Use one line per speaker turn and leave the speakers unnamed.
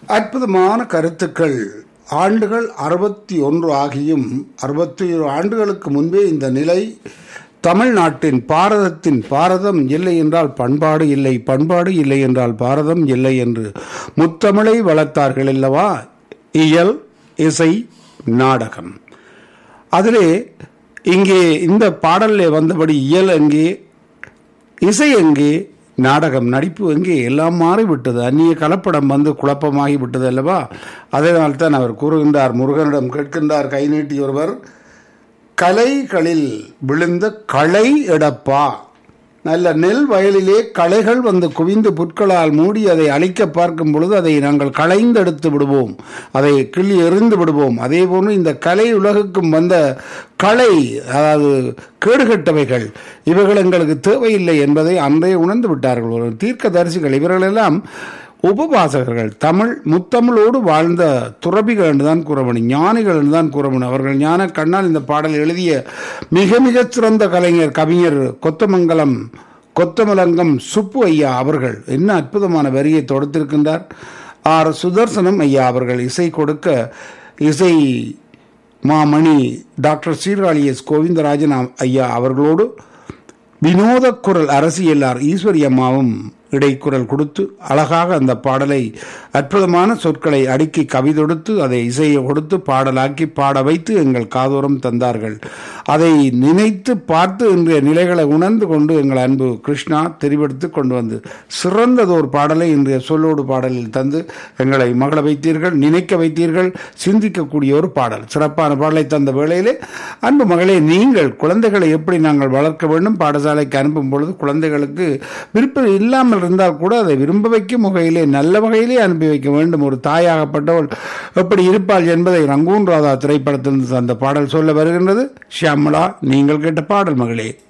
அற்புதமான கருத்துக்கள் ஆண்டுகள் அறுபத்தி ஒன்று ஆகியும் அறுபத்தி ஏழு ஆண்டுகளுக்கு முன்பே இந்த நிலை தமிழ்நாட்டின் பாரதத்தின் பாரதம் இல்லை என்றால் பண்பாடு இல்லை பண்பாடு இல்லை என்றால் பாரதம் இல்லை என்று முத்தமிழை வளர்த்தார்கள் அல்லவா இயல் இசை நாடகம் அதிலே இங்கே இந்த பாடலில் வந்தபடி இயல் எங்கே இசை எங்கே நாடகம் நடிப்பு எங்கே எல்லாம் மாறிவிட்டது அந்நிய கலப்படம் வந்து குழப்பமாகி விட்டது அல்லவா அதனால் தான் அவர் கூறுகின்றார் முருகனிடம் கேட்கின்றார் கை நீட்டி ஒருவர் கலைகளில் விழுந்த களை எடப்பா நல்ல நெல் வயலிலே களைகள் வந்து குவிந்து புற்களால் மூடி அதை அழிக்க பார்க்கும் பொழுது அதை நாங்கள் களைந்தெடுத்து விடுவோம் அதை கிள்ளி எறிந்து விடுவோம் அதே போன்று இந்த கலை உலகுக்கும் வந்த களை அதாவது கேடுகட்டவைகள் இவைகள் எங்களுக்கு தேவையில்லை என்பதை அன்றே உணர்ந்து விட்டார்கள் ஒரு தீர்க்க தரிசிகள் இவர்களெல்லாம் உபவாசகர்கள் தமிழ் முத்தமிழோடு வாழ்ந்த துறவிகள் என்றுதான் கூறமணி ஞானிகள் என்றுதான் கூறமணி அவர்கள் ஞான கண்ணால் இந்த பாடல் எழுதிய மிக மிக சிறந்த கலைஞர் கவிஞர் கொத்தமங்கலம் கொத்தமலங்கம் சுப்பு ஐயா அவர்கள் என்ன அற்புதமான வரியை தொடுத்திருக்கின்றார் ஆர் சுதர்சனம் ஐயா அவர்கள் இசை கொடுக்க இசை மாமணி டாக்டர் சீர்காழி எஸ் கோவிந்தராஜன் ஐயா அவர்களோடு வினோத குரல் அரசியலார் ஈஸ்வரி அம்மாவும் இடைக்குரல் கொடுத்து அழகாக அந்த பாடலை அற்புதமான சொற்களை அடுக்கி கவிதொடுத்து அதை இசையை கொடுத்து பாடலாக்கி பாட வைத்து எங்கள் காதோரம் தந்தார்கள் அதை நினைத்து பார்த்து இன்றைய நிலைகளை உணர்ந்து கொண்டு எங்கள் அன்பு கிருஷ்ணா தெரிவெடுத்து கொண்டு வந்து சிறந்ததோர் பாடலை இன்றைய சொல்லோடு பாடலில் தந்து எங்களை மகள வைத்தீர்கள் நினைக்க வைத்தீர்கள் சிந்திக்கக்கூடிய ஒரு பாடல் சிறப்பான பாடலை தந்த வேளையிலே அன்பு மகளே நீங்கள் குழந்தைகளை எப்படி நாங்கள் வளர்க்க வேண்டும் பாடசாலைக்கு அனுப்பும் பொழுது குழந்தைகளுக்கு விருப்பம் இல்லாமல் இருந்தால் கூட அதை விரும்ப வைக்கும் வகையிலே நல்ல வகையிலே அனுப்பி வைக்க வேண்டும் ஒரு தாயாகப்பட்டவள் எப்படி இருப்பாள் என்பதை ரங்கூன் ராதா திரைப்படத்தில் அந்த பாடல் சொல்ல வருகின்றது ஷியாமலா நீங்கள் கேட்ட பாடல் மகளே